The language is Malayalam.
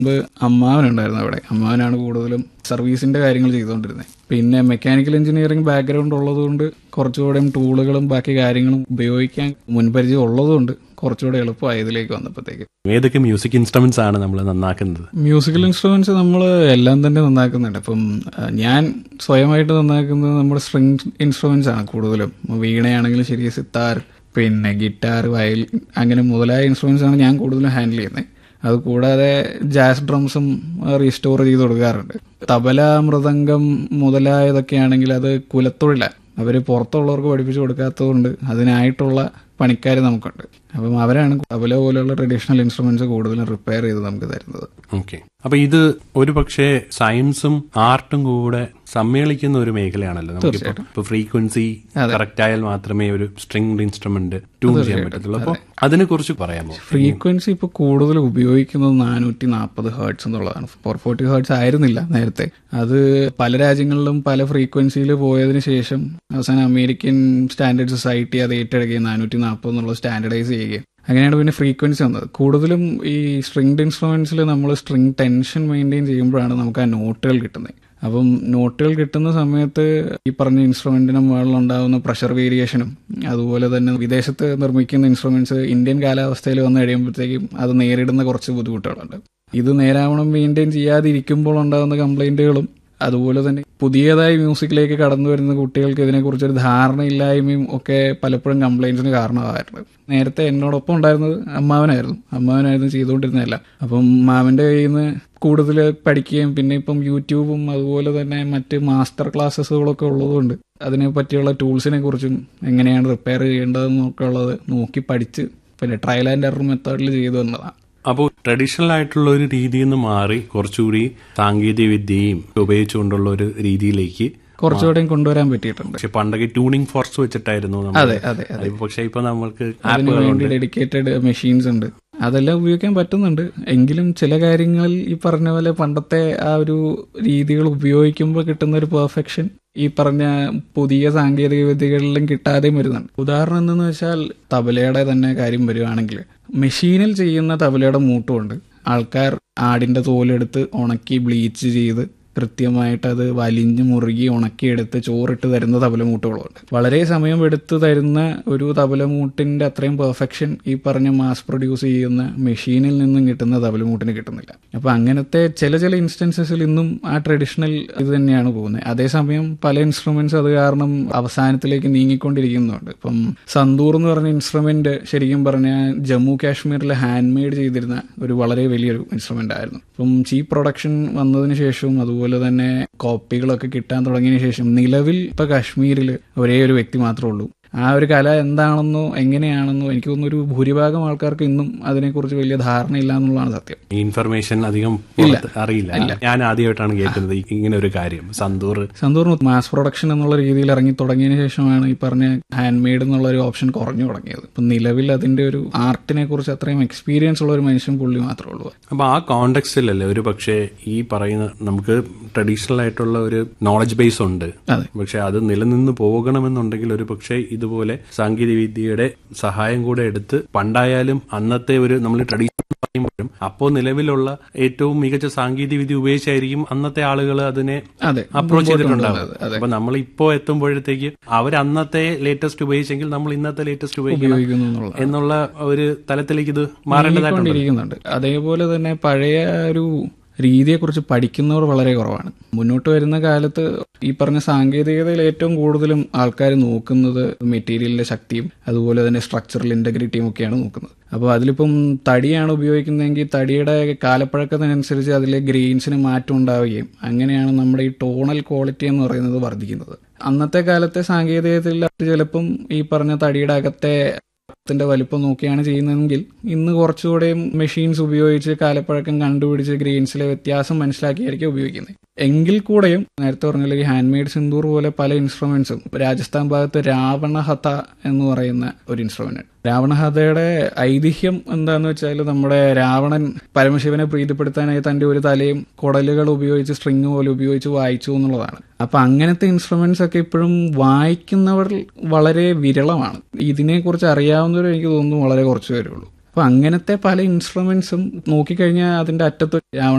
മുമ്പ് അമ്മാവനുണ്ടായിരുന്നു അവിടെ അമ്മാവനാണ് കൂടുതലും സർവീസിന്റെ കാര്യങ്ങൾ ചെയ്തുകൊണ്ടിരുന്നത് പിന്നെ മെക്കാനിക്കൽ എഞ്ചിനീയറിംഗ് ബാക്ക്ഗ്രൗണ്ട് ഉള്ളതുകൊണ്ട് കുറച്ചുകൂടെയും ടൂളുകളും ബാക്കി കാര്യങ്ങളും ഉപയോഗിക്കാൻ മുൻപരിചയം ഉള്ളതുകൊണ്ട് കുറച്ചുകൂടെ എളുപ്പമായി ഇതിലേക്ക് വന്നപ്പോഴത്തേക്ക് ഏതൊക്കെ മ്യൂസിക് ഇൻസ്ട്രുമെന്റ്സ് ആണ് നമ്മൾ നന്നാക്കുന്നത് മ്യൂസിക്കൽ ഇൻസ്ട്രുമെന്റ്സ് നമ്മൾ എല്ലാം തന്നെ നന്നാക്കുന്നുണ്ട് അപ്പം ആ, ഞാൻ സ്വയമായിട്ട് നന്നാക്കുന്നത് നമ്മുടെ സ്ട്രിങ് ഇൻസ്ട്രുമെന്റ്സ് ആണ് കൂടുതലും വീണയാണെങ്കിലും ശരി സിത്താർ പിന്നെ ഗിറ്റാർ വയൽ അങ്ങനെ മുതലായ ഇൻസ്ട്രുമെന്റ്സ് ആണ് ഞാൻ കൂടുതലും ഹാൻഡിൽ ചെയ്യുന്നത് അത് കൂടാതെ ജാസ് ഡ്രംസും റീസ്റ്റോർ ചെയ്ത് കൊടുക്കാറുണ്ട് തബല മൃദംഗം മുതലായതൊക്കെ ആണെങ്കിൽ അത് കുലത്തൊഴിലാണ് അവർ പുറത്തുള്ളവർക്ക് പഠിപ്പിച്ചു കൊടുക്കാത്തതുകൊണ്ട് അതിനായിട്ടുള്ള പണിക്കാർ നമുക്കുണ്ട് അപ്പം അവരാണ് തബല പോലെയുള്ള ട്രഡീഷണൽ ഇൻസ്ട്രുമെന്റ്സ് കൂടുതലും റിപ്പയർ ചെയ്ത് നമുക്ക് തരുന്നത് ഓക്കെ അപ്പൊ ഇത് ഒരു പക്ഷേ സയൻസും ആർട്ടും കൂടെ സമ്മേളിക്കുന്ന ഒരു മേഖലയാണല്ലോ നമുക്കിപ്പോ ഇപ്പൊ ഫ്രീക്വൻസി കറക്റ്റ് ആയാൽ മാത്രമേ ഒരു സ്ട്രിംഗ് ഇൻസ്ട്രുമെന്റ് ട്യൂൺ ചെയ്യാൻ പറ്റത്തുള്ളൂ അപ്പൊ അതിനെ കുറിച്ച് പറയാമോ ഫ്രീക്വൻസി ഇപ്പോൾ കൂടുതൽ ഉപയോഗിക്കുന്നത് നാനൂറ്റി നാൽപ്പത് ഹേർട്സ് എന്നുള്ളതാണ് ഫോർ ഫോർട്ടി ഹേർട്സ് ആയിരുന്നില്ല നേരത്തെ അത് പല രാജ്യങ്ങളിലും പല ഫ്രീക്വൻസിയിൽ പോയതിനു ശേഷം അവസാനം അമേരിക്കൻ സ്റ്റാൻഡേർഡ് സൊസൈറ്റി അത് ഏറ്റെടുക്കുകയും നാനൂറ്റി നാൽപ്പത് എന്നുള്ള സ്റ്റാൻഡർഡൈസ് ചെയ്യുകയും അങ്ങനെയാണ് പിന്നെ ഫ്രീക്വൻസി വന്നത് കൂടുതലും ഈ സ്ട്രിങ്ഡ് ഇൻസ്ട്രുമെന്റ്സിൽ നമ്മൾ സ്ട്രിങ് ടെൻഷൻ മെയിൻറ്റെയിൻ ചെയ്യുമ്പോഴാണ് നമുക്ക് ആ നോട്ടുകൾ കിട്ടുന്നത് അപ്പം നോട്ടുകൾ കിട്ടുന്ന സമയത്ത് ഈ പറഞ്ഞ ഇൻസ്ട്രുമെന്റിന് മുകളിലുണ്ടാകുന്ന പ്രഷർ വേരിയേഷനും അതുപോലെ തന്നെ വിദേശത്ത് നിർമ്മിക്കുന്ന ഇൻസ്ട്രുമെന്റ്സ് ഇന്ത്യൻ കാലാവസ്ഥയിൽ വന്ന് കഴിയുമ്പോഴത്തേക്കും അത് നേരിടുന്ന കുറച്ച് ബുദ്ധിമുട്ടുകളുണ്ട് ഇത് നേരാവണ്ണം മെയിൻറ്റെയിൻ ചെയ്യാതിരിക്കുമ്പോൾ ഉണ്ടാകുന്ന കംപ്ലൈന്റുകളും അതുപോലെ തന്നെ പുതിയതായി മ്യൂസിക്കിലേക്ക് കടന്നു വരുന്ന കുട്ടികൾക്ക് ഇതിനെക്കുറിച്ചൊരു ധാരണയില്ലായ്മയും ഒക്കെ പലപ്പോഴും കംപ്ലൈൻസിന് കാരണമായിട്ടുണ്ട് നേരത്തെ എന്നോടൊപ്പം ഉണ്ടായിരുന്നത് അമ്മാവനായിരുന്നു അമ്മാവനായിരുന്നു ചെയ്തുകൊണ്ടിരുന്നതല്ല അപ്പം മാമന്റെ കയ്യിൽ നിന്ന് കൂടുതൽ പഠിക്കുകയും പിന്നെ ഇപ്പം യൂട്യൂബും അതുപോലെ തന്നെ മറ്റ് മാസ്റ്റർ ക്ലാസ്സസുകളൊക്കെ ഉള്ളതുകൊണ്ട് അതിനെ പറ്റിയുള്ള ടൂൾസിനെ കുറിച്ചും എങ്ങനെയാണ് റിപ്പയർ ചെയ്യേണ്ടതെന്നൊക്കെ ഉള്ളത് നോക്കി പഠിച്ച് പിന്നെ ട്രയൽ ആൻഡ് എറർ മെത്തേഡിൽ ചെയ്തു വന്നതാണ് അപ്പോൾ ട്രഡീഷണൽ ആയിട്ടുള്ള ഒരു രീതിയിൽ നിന്ന് മാറി കുറച്ചുകൂടി സാങ്കേതിക വിദ്യയും ഉപയോഗിച്ചുകൊണ്ടുള്ള ഒരു രീതിയിലേക്ക് കുറച്ചുകൂടെയും കൊണ്ടുവരാൻ പറ്റിയിട്ടുണ്ട് പക്ഷെ പണ്ടൊക്കെ ട്യൂണിംഗ് ഫോർസ് വെച്ചിട്ടായിരുന്നു നമ്മൾ അതെ അതെ അതെ പക്ഷെ ഇപ്പൊ നമ്മൾക്ക് അതിന് വേണ്ടി ഡെഡിക്കേറ്റഡ് മെഷീൻസ് ഉണ്ട് അതെല്ലാം ഉപയോഗിക്കാൻ പറ്റുന്നുണ്ട് എങ്കിലും ചില കാര്യങ്ങളിൽ ഈ പറഞ്ഞ പോലെ പണ്ടത്തെ ആ ഒരു രീതികൾ ഉപയോഗിക്കുമ്പോൾ കിട്ടുന്ന ഒരു പെർഫെക്ഷൻ ഈ പറഞ്ഞ പുതിയ സാങ്കേതിക വിദ്യകളിലും കിട്ടാതെയും വരുന്നുണ്ട് ഉദാഹരണം എന്തെന്ന് വെച്ചാൽ തബലയുടെ തന്നെ കാര്യം വരുവാണെങ്കിൽ മെഷീനിൽ ചെയ്യുന്ന തബലയുടെ മൂട്ടുമുണ്ട് ആൾക്കാർ ആടിന്റെ തോലെടുത്ത് ഉണക്കി ബ്ലീച്ച് ചെയ്ത് കൃത്യമായിട്ട് അത് വലിഞ്ഞ് മുറുകി ഉണക്കിയെടുത്ത് ചോറിട്ട് തരുന്ന തബലമൂട്ടുകളുണ്ട് വളരെ സമയം എടുത്ത് തരുന്ന ഒരു തബലമൂട്ടിന്റെ അത്രയും പെർഫെക്ഷൻ ഈ പറഞ്ഞ മാസ് പ്രൊഡ്യൂസ് ചെയ്യുന്ന മെഷീനിൽ നിന്നും കിട്ടുന്ന തബലമൂട്ടിന് കിട്ടുന്നില്ല അപ്പൊ അങ്ങനത്തെ ചില ചില ഇൻസ്റ്റൻസസിൽ ഇന്നും ആ ട്രഡീഷണൽ ഇത് തന്നെയാണ് പോകുന്നത് അതേസമയം പല ഇൻസ്ട്രുമെന്റ്സ് അത് കാരണം അവസാനത്തിലേക്ക് നീങ്ങിക്കൊണ്ടിരിക്കുന്നുണ്ട് ഇപ്പം സന്തൂർ എന്ന് പറഞ്ഞ ഇൻസ്ട്രുമെന്റ് ശരിക്കും പറഞ്ഞാൽ ജമ്മു കാശ്മീരിലെ ഹാൻഡ് മെയ്ഡ് ചെയ്തിരുന്ന ഒരു വളരെ വലിയൊരു ഇൻസ്ട്രുമെന്റ് ആയിരുന്നു ഇപ്പം ചീപ്പ് പ്രൊഡക്ഷൻ വന്നതിന് ശേഷവും അതുപോലെ തന്നെ കോപ്പികളൊക്കെ കിട്ടാൻ തുടങ്ങിയതിന് ശേഷം നിലവിൽ ഇപ്പൊ കാശ്മീരിൽ ഒരേ ഒരു വ്യക്തി മാത്രമേ ഉള്ളൂ ആ ഒരു കല എന്താണെന്നോ എങ്ങനെയാണെന്നോ എനിക്ക് തോന്നുന്നു ഒരു ഭൂരിഭാഗം ആൾക്കാർക്ക് ഇന്നും അതിനെക്കുറിച്ച് വലിയ ധാരണയില്ല എന്നുള്ളതാണ് സത്യം ഈ ഇൻഫർമേഷൻ അധികം പുറത്ത് അറിയില്ല ഞാൻ ആദ്യമായിട്ടാണ് കേൾക്കുന്നത് ഈ- ഇങ്ങനെ ഒരു കാര്യം സന്തൂർ സന്തൂർ മാസ് പ്രൊഡക്ഷൻ എന്നുള്ള രീതിയിൽ ഇറങ്ങി തുടങ്ങിയതിന് ശേഷമാണ് ഈ പറഞ്ഞ ഹാൻഡ് മെയ്ഡ് എന്നുള്ള ഒരു ഓപ്ഷൻ കുറഞ്ഞു തുടങ്ങിയത് ഇപ്പം നിലവിൽ അതിന്റെ ഒരു ആർട്ടിനെ കുറിച്ച് അത്രയും എക്സ്പീരിയൻസ് ഉള്ള ഒരു മനുഷ്യൻ പുള്ളി മാത്രമേ ഉള്ളൂ അപ്പൊ ആ കോണ്ടെക്സ്റ്റിലല്ലേ ഒരു പക്ഷേ ഈ പറയുന്ന നമുക്ക് ട്രഡീഷണൽ ആയിട്ടുള്ള ഒരു നോളജ് ബേസ് ഉണ്ട് അതെ. പക്ഷെ അത് നിലനിന്ന് പോകണമെന്നുണ്ടെങ്കിൽ ഒരു പക്ഷേ ഇതുപോലെ സാങ്കേതിക വിദ്യയുടെ സഹായം കൂടെ എടുത്ത് പണ്ടായാലും അന്നത്തെ ഒരു നമ്മൾ ട്രഡീഷണൽ പറയുമ്പോഴും അപ്പോൾ നിലവിലുള്ള ഏറ്റവും മികച്ച സാങ്കേതിക വിദ്യ ഉപയോഗിച്ചായിരിക്കും അന്നത്തെ ആളുകൾ അതിനെ അതെ അപ്രോച്ച് ചെയ്തിട്ടുണ്ടാവും കൊണ്ടുവന്നത്. അതെ അപ്പൊ നമ്മൾ ഇപ്പോ എത്തുമ്പോഴത്തേക്ക് അവർ അന്നത്തെ ലേറ്റസ്റ്റ് ഉപയോഗിച്ചെങ്കിൽ നമ്മൾ ഇന്നത്തെ ലേറ്റസ്റ്റ് ഉപയോഗിക്കണം ഉപയോഗിക്കുന്നു എന്നുള്ള എന്നുള്ള ഒരു തലത്തിലേക്ക് ഇത് മാറേണ്ടതായിട്ടുണ്ട് കൊണ്ടിരിക്കുന്നുണ്ട് അതേപോലെ തന്നെ പഴയ ഒരു രീതിയെക്കുറിച്ച് പഠിക്കുന്നവർ വളരെ കുറവാണ് മുന്നോട്ട് വരുന്ന കാലത്ത് ഈ പറഞ്ഞ സാങ്കേതികതയിൽ ഏറ്റവും കൂടുതലും ആൾക്കാർ നോക്കുന്നത് മെറ്റീരിയലിന്റെ ശക്തിയും അതുപോലെ തന്നെ സ്ട്രക്ചറൽ ഇന്റഗ്രിറ്റിയും ഒക്കെയാണ് നോക്കുന്നത് അപ്പോൾ അതിലിപ്പം തടിയാണ് ഉപയോഗിക്കുന്നതെങ്കിൽ തടിയുടെ കാലപ്പഴക്കത്തിനനുസരിച്ച് അതിലെ ഗ്രെയിൻസിന് മാറ്റം ഉണ്ടാവുകയും അങ്ങനെയാണ് നമ്മുടെ ഈ ടോണൽ ക്വാളിറ്റി എന്ന് പറയുന്നത് വർദ്ധിക്കുന്നത് അന്നത്തെ കാലത്തെ സാങ്കേതികതയിൽ ചിലപ്പം ഈ പറഞ്ഞ തടിയുടെ അകത്തെ ത്തിന്റെ വലിപ്പം നോക്കിയാണ് ചെയ്യുന്നതെങ്കിൽ ഇന്ന് കുറച്ചുകൂടെയും മെഷീൻസ് ഉപയോഗിച്ച് കാലപ്പഴക്കം കണ്ടുപിടിച്ച് ഗ്രെയിൻസിലെ വ്യത്യാസം മനസ്സിലാക്കിയായിരിക്കും ഉപയോഗിക്കുന്നത് എങ്കിൽ കൂടെയും നേരത്തെ പറഞ്ഞ ഈ ഹാൻഡ് മെയ്ഡ് സിന്ദൂർ പോലെ പല ഇൻസ്ട്രുമെന്റ്സും രാജസ്ഥാൻ ഭാഗത്ത് രാവണഹത എന്ന് പറയുന്ന ഒരു ഇൻസ്ട്രുമെന്റ് രാവണഹതയുടെ ഐതിഹ്യം എന്താന്ന് വെച്ചാൽ നമ്മുടെ രാവണൻ പരമശിവനെ പ്രീതിപ്പെടുത്താനായി തന്റെ ഒരു തലയും കുടലുകൾ ഉപയോഗിച്ച് സ്ട്രിങ് പോലെ ഉപയോഗിച്ച് വായിച്ചു എന്നുള്ളതാണ് അപ്പൊ അങ്ങനത്തെ ഇൻസ്ട്രുമെന്റ്സ് ഒക്കെ ഇപ്പോഴും വായിക്കുന്നവർ വളരെ വിരളമാണ് ഇതിനെക്കുറിച്ച് അറിയാവുന്നവർ എനിക്ക് തോന്നുന്നു വളരെ കുറച്ച് പേരേ ഉള്ളൂ അപ്പൊ അങ്ങനത്തെ പല ഇൻസ്ട്രുമെന്റ്സും നോക്കിക്കഴിഞ്ഞാൽ അതിന്റെ അറ്റത്ത് രാവണ